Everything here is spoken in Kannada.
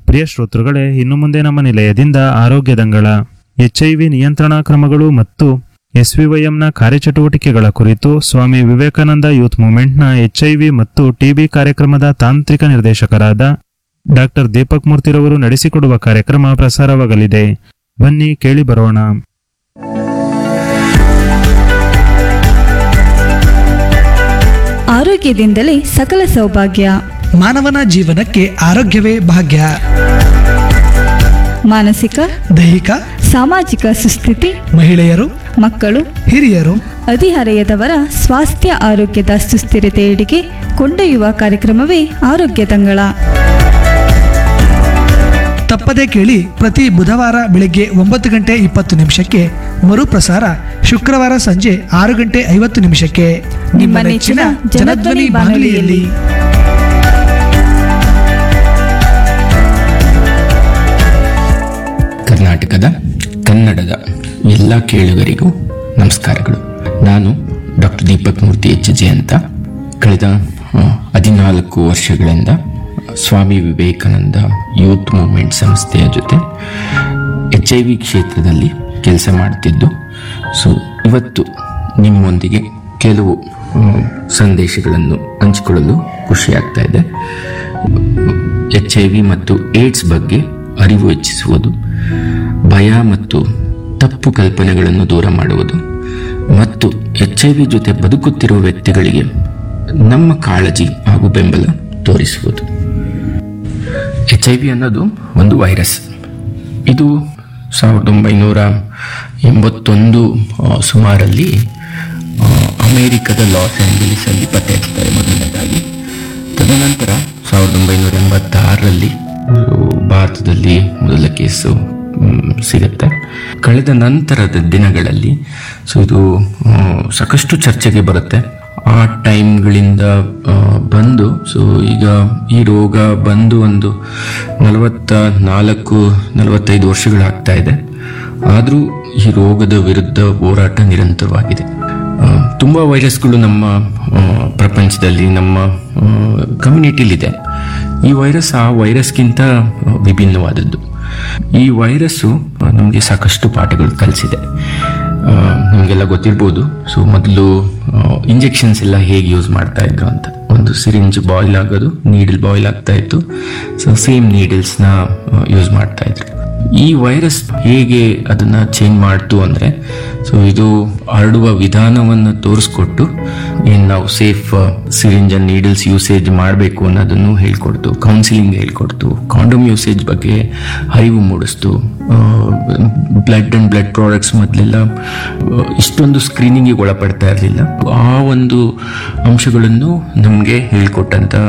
ಪ್ರಿಯ ಶ್ರೋತೃಗಳೇ ಇನ್ನು ಮುಂದೆ ನಮ್ಮ ನಿಲಯದಿಂದ ಆರೋಗ್ಯ ದಂಗಳ ಎಚ್ಐವಿ ನಿಯಂತ್ರಣಾ ಕ್ರಮಗಳು ಮತ್ತು ಎಸ್ವಿವೈಎಂನ ಕಾರ್ಯಚಟುವಟಿಕೆಗಳ ಕುರಿತು ಸ್ವಾಮಿ ವಿವೇಕಾನಂದ ಯೂತ್ ಮೂವ್ಮೆಂಟ್ನ ಎಚ್ಐವಿ ಮತ್ತು ಟಿಬಿ ಕಾರ್ಯಕ್ರಮದ ತಾಂತ್ರಿಕ ನಿರ್ದೇಶಕರಾದ ಡಾಕ್ಟರ್ ದೀಪಕ್ ಮೂರ್ತಿರವರು ನಡೆಸಿಕೊಡುವ ಕಾರ್ಯಕ್ರಮ ಪ್ರಸಾರವಾಗಲಿದೆ ಬನ್ನಿ ಕೇಳಿ ಬರೋಣ ಆರೋಗ್ಯದಿಂದಲೇ ಸಕಲ ಸೌಭಾಗ್ಯ ಮಾನವನ ಜೀವನಕ್ಕೆ ಆರೋಗ್ಯವೇ ಭಾಗ್ಯ ಮಾನಸಿಕ ದೈಹಿಕ ಸಾಮಾಜಿಕ ಸುಸ್ಥಿತಿ ಮಹಿಳೆಯರು ಮಕ್ಕಳು ಹಿರಿಯರು ಹದಿಹರೆಯದವರ ಸ್ವಾಸ್ಥ್ಯ ಆರೋಗ್ಯದ ಸುಸ್ಥಿರತೆಯೆಡೆಗೆ ಕೊಂಡೊಯ್ಯುವ ಕಾರ್ಯಕ್ರಮವೇ ಆರೋಗ್ಯ ತಂಗಳ ತಪ್ಪದೇ ಕೇಳಿ ಪ್ರತಿ ಬುಧವಾರ ಬೆಳಗ್ಗೆ ಒಂಬತ್ತು ಗಂಟೆ ಇಪ್ಪತ್ತು ನಿಮಿಷಕ್ಕೆ ಮರುಪ್ರಸಾರ ಶುಕ್ರವಾರ ಸಂಜೆ ಆರು ಗಂಟೆ ಐವತ್ತು ನಿಮಿಷಕ್ಕೆ ನಿಮ್ಮ ನೆಚ್ಚಿನ ಜನಧ್ವನಿ ಬಾನುಲಿಯಲ್ಲಿ ಕರ್ನಾಟಕದ ಕನ್ನಡದ ಎಲ್ಲ ಕೇಳುಗರಿಗೂ ನಮಸ್ಕಾರಗಳು ನಾನು doctor Deepak Murthy H J ಅಂತ ಕಳೆದ ಆ, ಹದಿನಾಲ್ಕು ವರ್ಷಗಳಿಂದ ಸ್ವಾಮಿ ವಿವೇಕಾನಂದ ಯೂತ್ ಮೂವ್ಮೆಂಟ್ ಸಂಸ್ಥೆಯ ಜೊತೆ ಎಚ್ ಐ ವಿ ಕ್ಷೇತ್ರದಲ್ಲಿ ಕೆಲಸ ಮಾಡ್ತಿದ್ದು ಸೊ ಇವತ್ತು ನಿಮ್ಮೊಂದಿಗೆ ಕೆಲವು ಆ, ಸಂದೇಶಗಳನ್ನು ಹಂಚಿಕೊಳ್ಳಲು ಖುಷಿಯಾಗ್ತಾ ಇದೆ ಎಚ್ ಐ ವಿ ಮತ್ತು ಏಡ್ಸ್ ಬಗ್ಗೆ ಅರಿವು ಹೆಚ್ಚಿಸುವುದು ಭಯ ಮತ್ತು ತಪ್ಪು ಕಲ್ಪನೆಗಳನ್ನು ದೂರ ಮಾಡುವುದು ಮತ್ತು ಎಚ್ ಐ ವಿ ಜೊತೆ ಬದುಕುತ್ತಿರುವ ವ್ಯಕ್ತಿಗಳಿಗೆ ನಮ್ಮ ಕಾಳಜಿ ಹಾಗೂ ಬೆಂಬಲ ತೋರಿಸುವುದು ಎಚ್ ಐ ವಿ ಅನ್ನೋದು ಒಂದು ವೈರಸ್ ಇದು ಸಾವಿರದ ಒಂಬೈನೂರ ಎಂಬತ್ತೊಂದು ಆ, ಸುಮಾರಲ್ಲಿ ಆ, ಅಮೇರಿಕದ ಲಾಸ್ ಆಂಜಲೀಸ್ ಅಲ್ಲಿ ಪತ್ತೆ ಹಚ್ತಾರೆ ಮೊದಲನೇದಾಗಿ ತದನಂತರ ಸಾವಿರದ ಒಂಬೈನೂರ ಎಂಬತ್ತಾರರಲ್ಲಿ ಇದು ಭಾರತದಲ್ಲಿ ಮೊದಲ ಕೇಸು ಮ್, ಸಿಗುತ್ತೆ ಕಳೆದ ನಂತರದ ದಿನಗಳಲ್ಲಿ ಸೊ ಇದು ಆ, ಸಾಕಷ್ಟು ಚರ್ಚೆಗೆ ಬರುತ್ತೆ ಆ ಟೈಮ್ಗಳಿಂದ ಆ, ಬಂದು ಸೊ ಈಗ ಈ ರೋಗ ಬಂದು ಒಂದು ನಲವತ್ತ ನಾಲ್ಕು ನಲವತ್ತೈದು ವರ್ಷಗಳಾಗ್ತಾ ಇದೆ ಆದರೂ ಈ ರೋಗದ ವಿರುದ್ಧ ಹೋರಾಟ ನಿರಂತರವಾಗಿದೆ ಆ, ತುಂಬಾ ವೈರಸ್ಗಳು ನಮ್ಮ ಆ, ಪ್ರಪಂಚದಲ್ಲಿ ನಮ್ಮ ಕಮ್ಯುನಿಟಿಲಿದೆ ಈ ವೈರಸ್ ಆ ವೈರಸ್ಗಿಂತ ಆ, ವಿಭಿನ್ನವಾದದ್ದು ಈ ವೈರಸ್ಸು ನಮಗೆ ಸಾಕಷ್ಟು ಪಾಠಗಳು ಕಲಿಸಿದೆ ನಿಮಗೆಲ್ಲ ಗೊತ್ತಿರ್ಬೋದು ಸೊ ಮೊದಲು ಇಂಜೆಕ್ಷನ್ಸ್ ಎಲ್ಲ ಹೇಗೆ ಯೂಸ್ ಮಾಡ್ತಾ ಇದ್ರು ಅಂತ ಒಂದು ಸಿರಿಂಜ್ ಬಾಯ್ಲ್ ಆಗೋದು ನೀಡಲ್ ಬಾಯ್ಲ್ ಆಗ್ತಾ ಇತ್ತು ಸೊ ಸೇಮ್ ನೀಡಲ್ಸ್ನ ಯೂಸ್ ಮಾಡ್ತಾ ಇದ್ರು ಈ ವೈರಸ್ ಹೇಗೆ ಅದನ್ನ ಚೇಂಜ್ ಮಾಡ್ತು ಅಂದ್ರೆ ಸೊ ಇದು ಹರಡುವ ವಿಧಾನವನ್ನು ತೋರಿಸ್ಕೊಟ್ಟು ಏನ್ ನಾವು safe syringe and needles usage ಮಾಡಬೇಕು ಅನ್ನೋದನ್ನು ಹೇಳ್ಕೊಡ್ತು ಕೌನ್ಸಿಲಿಂಗ್ ಹೇಳ್ಕೊಡ್ತು ಕಾಂಡೋಮ್ ಯೂಸೇಜ್ ಬಗ್ಗೆ ಅರಿವು ಮೂಡಿಸ್ತು ಬ್ಲಡ್ ಅಂಡ್ ಬ್ಲಡ್ ಪ್ರಾಡಕ್ಟ್ಸ್ ಮೊದಲೆಲ್ಲ ಇಷ್ಟೊಂದು ಸ್ಕ್ರೀನಿಂಗಿಗೆ ಒಳಪಡ್ತಾ ಇರಲಿಲ್ಲ ಆ ಒಂದು ಅಂಶಗಳನ್ನು ನಮಗೆ ಹೇಳ್ಕೊಟ್ಟಂತ